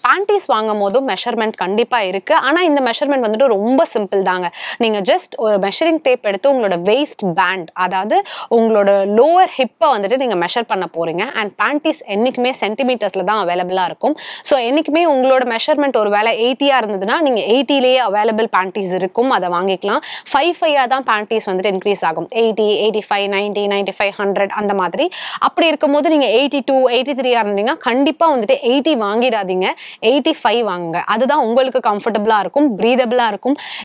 panties வாங்கும் போதும் measurement கண்டிப்பாக இருக்குது ஆனால் இந்த மெஷர்மெண்ட் வந்துட்டு ரொம்ப சிம்பிள் தாங்க நீங்கள் ஜஸ்ட் ஒரு மெஷரிங் டேப் எடுத்து உங்களோட வெயிஸ்ட் பேண்ட் அதாவது உங்களோட லோவர் ஹிப்பை வந்துட்டு நீங்கள் மெஷர் பண்ண போகிறீங்க அண்ட் பேண்டீஸ் என்றைக்குமே சென்டிமீட்டர்ஸில் தான் அவைலபிளாக இருக்கும் ஸோ என்றைக்குமே உங்களோட மெஷர்மெண்ட் ஒரு வேலை எயிட்டியாக இருந்ததுன்னா நீங்கள் எயிட்டிலேயே அவைலபிள் பேண்டீஸ் இருக்கும் அதை வாங்கிக்கலாம் ஃபைவ் ஃபைவாக தான் பேண்டீஸ் வந்துட்டு இன்க்ரீஸ் ஆகும் eighty eighty five ninety ninety five hundred அந்த மாதிரி அப்படி இருக்கும்போது நீங்கள் எயிட்டி டூ எயிட்டி த்ரீயாக இருந்தீங்கன்னா கண்டிப்பாக வந்துட்டு எயிட்டி வாங்கிடாதீங்க எயிட்டி ஃபைவ் வாங்குங்க அதுதான் உங்களுக்கு கம்ஃபர்டபுளாக இருக்கும் ப்ரீதபிளாக இருக்கும்